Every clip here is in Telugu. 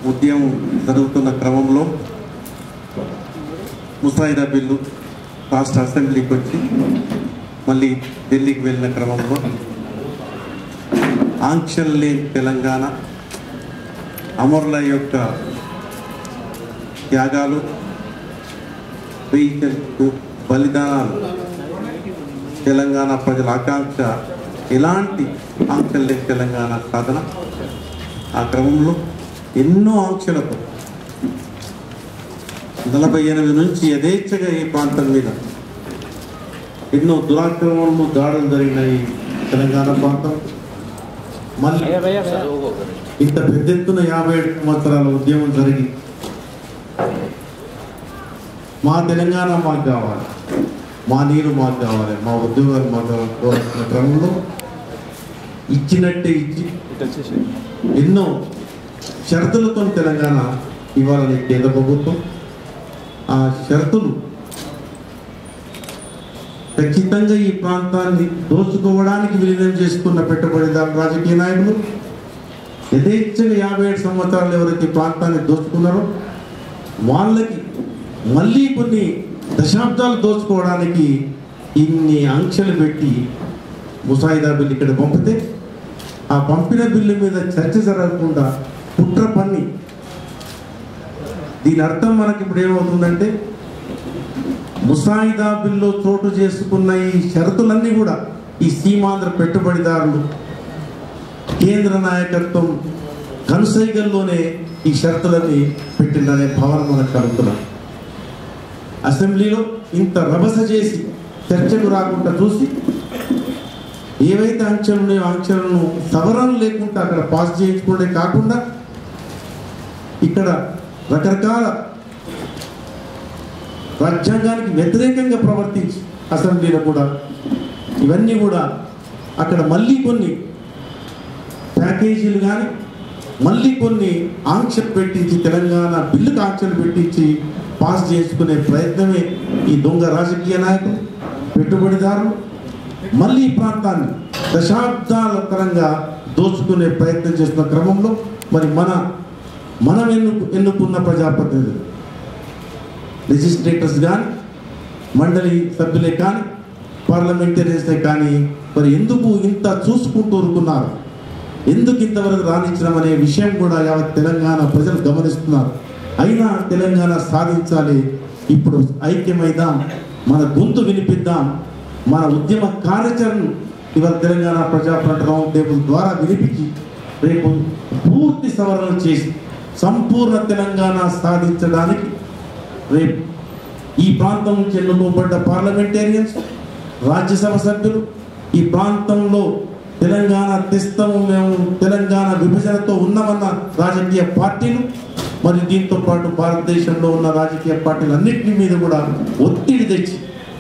ఉద్యమం జరుగుతున్న క్రమంలో ముసాయిదా బిల్లు రాష్ట్ర అసెంబ్లీకి వచ్చి మళ్ళీ ఢిల్లీకి వెళ్ళిన క్రమంలో ఆంక్షలు లేని తెలంగాణ అమరుల యొక్క త్యాగాలు వెయ్యి బలిదానాలు తెలంగాణ ప్రజల ఆకాంక్ష ఎలాంటి ఆంక్షలు లేని తెలంగాణ సాధన ఆ క్రమంలో ఎన్నో ఆంక్షలతో నలభై ఎనిమిది నుంచి యథేచ్ఛగా ఈ ప్రాంతం మీద ఎన్నో దురాక్రమణలు దాడులు జరిగినాయి తెలంగాణ ప్రాంతం మళ్ళీ ఇంత పెద్ద ఎత్తున యాభై ఏడు సంవత్సరాల ఉద్యమం జరిగి మా తెలంగాణ మాకు కావాలి మా నీరు మాకు కావాలి మా ఉద్యోగాలు మాకు కావాలి కోరుతున్న క్రమంలో ఇచ్చినట్టే ఇచ్చి ఎన్నో షరతులతో తెలంగాణ ఇవ్వాలని కేంద్ర ప్రభుత్వం ఆ షరతులు ఖచ్చితంగా ఈ ప్రాంతాన్ని దోచుకోవడానికి విలీనం చేసుకున్న పెట్టుబడిదారు రాజకీయ నాయకులు యథేచ్ఛగా యాభై ఏడు సంవత్సరాలు ఎవరైతే ఈ ప్రాంతాన్ని దోచుకున్నారో వాళ్ళకి మళ్ళీ కొన్ని దశాబ్దాలు దోచుకోవడానికి ఇన్ని ఆంక్షలు పెట్టి ముసాయిదా బిల్లు ఇక్కడ పంపితే ఆ పంపిన బిల్లు మీద చర్చ జరగకుండా కుట్ర పన్ని దీని అర్థం మనకి ఇప్పుడు ఏమవుతుందంటే ముసాయిదా బిల్లు చోటు చేసుకున్న ఈ షరతులన్నీ కూడా ఈ సీమాంధ్ర పెట్టుబడిదారులు కేంద్ర నాయకత్వం కనుసైగల్లోనే ఈ షరతులన్నీ పెట్టిందనే భావన మనకు కలుగుతున్నాం అసెంబ్లీలో ఇంత రభస చేసి చర్చకు రాకుండా చూసి ఏవైతే ఆంక్షలు ఉన్నాయో ఆంక్షలను సవరణ లేకుండా అక్కడ పాస్ చేయించుకోవడే కాకుండా ఇక్కడ రకరకాల రాజ్యాంగానికి వ్యతిరేకంగా ప్రవర్తించి అసెంబ్లీలో కూడా ఇవన్నీ కూడా అక్కడ మళ్ళీ కొన్ని ప్యాకేజీలు కానీ మళ్ళీ కొన్ని ఆంక్షలు పెట్టించి తెలంగాణ బిల్లుకు ఆంక్షలు పెట్టించి పాస్ చేసుకునే ప్రయత్నమే ఈ దొంగ రాజకీయ నాయకులు పెట్టుబడిదారులు మళ్ళీ ఈ ప్రాంతాన్ని దశాబ్దాల తరంగా దోచుకునే ప్రయత్నం చేస్తున్న క్రమంలో మరి మన మనం ఎన్నుకు ఎన్నుకున్న ప్రజాప్రతినిధులు లెజిస్లేటర్స్ కానీ మండలి సభ్యులే కానీ పార్లమెంటరీసే కానీ మరి ఎందుకు ఇంత చూసుకుంటూ ఊరుకున్నారు ఎందుకు ఇంతవరకు రాణించడం అనే విషయం కూడా యావత్ తెలంగాణ ప్రజలు గమనిస్తున్నారు అయినా తెలంగాణ సాధించాలి ఇప్పుడు ఐక్యమైదాం మన గొంతు వినిపిద్దాం మన ఉద్యమ కార్యాచరణ ఇవాళ తెలంగాణ ప్రజాప్రకటన టేబుల్ ద్వారా వినిపించి రేపు పూర్తి సవరణ చేసి సంపూర్ణ తెలంగాణ సాధించడానికి రేపు ఈ ప్రాంతం నుంచి ఎన్నుకోబడ్డ పార్లమెంటేరియన్స్ రాజ్యసభ సభ్యులు ఈ ప్రాంతంలో తెలంగాణ తెస్తాము మేము తెలంగాణ విభజనతో ఉన్నామన్న రాజకీయ పార్టీలు మరి దీంతో పాటు భారతదేశంలో ఉన్న రాజకీయ పార్టీలు అన్నింటి మీద కూడా ఒత్తిడి తెచ్చి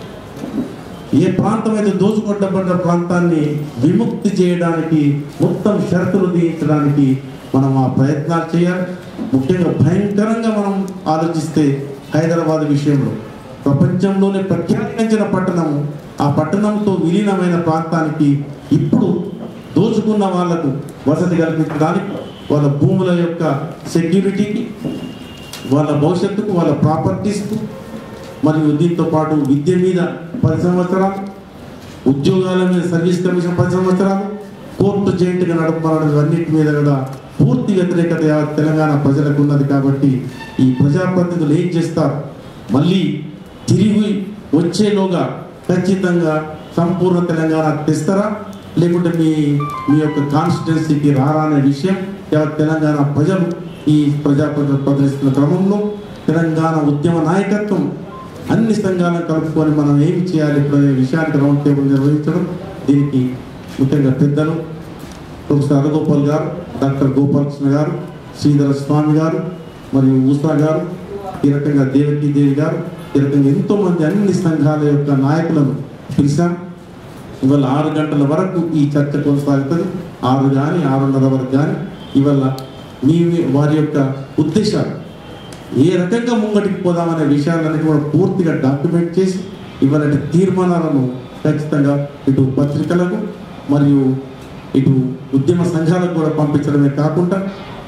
ఏ ప్రాంతం అయితే దోచుకొట్టబడ్డ ప్రాంతాన్ని విముక్తి చేయడానికి మొత్తం షరతులు విధించడానికి మనం ఆ ప్రయత్నాలు చేయాలి ముఖ్యంగా భయంకరంగా మనం ఆలోచిస్తే హైదరాబాద్ విషయంలో ప్రపంచంలోనే ప్రఖ్యాతించిన పట్టణం ఆ పట్టణంతో విలీనమైన ప్రాంతానికి ఇప్పుడు దోచుకున్న వాళ్లకు వసతి కల్పించడానికి వాళ్ళ భూముల యొక్క సెక్యూరిటీకి వాళ్ళ భవిష్యత్తుకు వాళ్ళ ప్రాపర్టీస్కు మరియు దీంతో పాటు విద్య మీద పది సంవత్సరాలు ఉద్యోగాల మీద సర్వీస్ కమిషన్ పది సంవత్సరాలు కోర్టు జైంట్గా నడపాలనే అన్నిటి మీద కూడా పూర్తి వ్యతిరేకత యావత్ తెలంగాణ ప్రజలకు ఉన్నది కాబట్టి ఈ ప్రజాప్రతినిధులు ఏం చేస్తారు మళ్ళీ తిరిగి వచ్చేలోగా ఖచ్చితంగా సంపూర్ణ తెలంగాణ తెస్తారా లేకుంటే మీ మీ యొక్క కాన్స్టిట్యున్సీకి రారా అనే విషయం యావత్ తెలంగాణ ప్రజలు ఈ ప్రజాప్రతినిధులు ప్రదర్శిస్తున్న క్రమంలో తెలంగాణ ఉద్యమ నాయకత్వం అన్ని సంఘాలను కలుపుకొని మనం ఏమి చేయాలి ఇప్పుడు అనే విషయానికి రౌండ్ టేబుల్ నిర్వహించడం దీనికి ముఖ్యంగా పెద్దలు ప్రొఫెసర్ అరగోపాల్ గారు డాక్టర్ గోపాలకృష్ణ గారు శ్రీధర స్వామి గారు మరియు ఊసా గారు ఈ రకంగా దేవకీ దేవి గారు ఈ రకంగా ఎంతో మంది అన్ని సంఘాల యొక్క నాయకులను పిలిచాం ఇవాళ ఆరు గంటల వరకు ఈ చర్చ కొనసాగుతుంది ఆరు కానీ ఆరున్నర వరకు కానీ ఇవాళ మీ మీ- వారి యొక్క ఉద్దేశాలు ఏ రకంగా ముంగటికి పోదామనే విషయాలన్నీ కూడా పూర్తిగా డాక్యుమెంట్ చేసి ఇవాళ తీర్మానాలను ఖచ్చితంగా ఇటు పత్రికలకు మరియు ఇటు ఉద్యమ సంఘాలకు కూడా పంపించడమే కాకుండా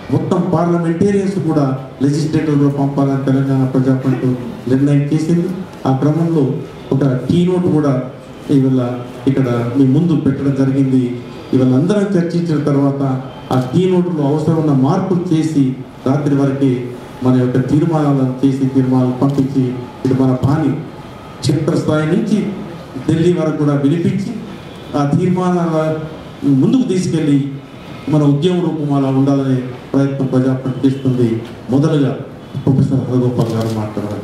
మొత్తం పార్లమెంటేరియన్స్ కూడా లెజిస్లేటివ్లో పంపాలని తెలంగాణ ప్రజాఫ్రంట్ నిర్ణయం చేసింది ఆ క్రమంలో ఒక కీ నోట్ కూడా ఇవాళ ఇక్కడ మీ ముందు పెట్టడం జరిగింది ఇవాళ అందరం చర్చించిన తర్వాత ఆ కీ నోట్లో అవసరం ఉన్న మార్పులు చేసి రాత్రి వరకే మన యొక్క తీర్మానాలను చేసి తీర్మానాలు పంపించి ఇటు మన పాని క్షేత్రస్థాయి నుంచి ఢిల్లీ వరకు కూడా వినిపించి ఆ తీర్మానాల ముందుకు తీసుకెళ్ళి మన ఉద్యమ రూపం అలా ఉండాలనే ప్రయత్నం ప్రజాప్రతి చేస్తుంది మొదలుగా ప్రొఫెసర్ హరగోపాల్ గారు మాట్లాడారు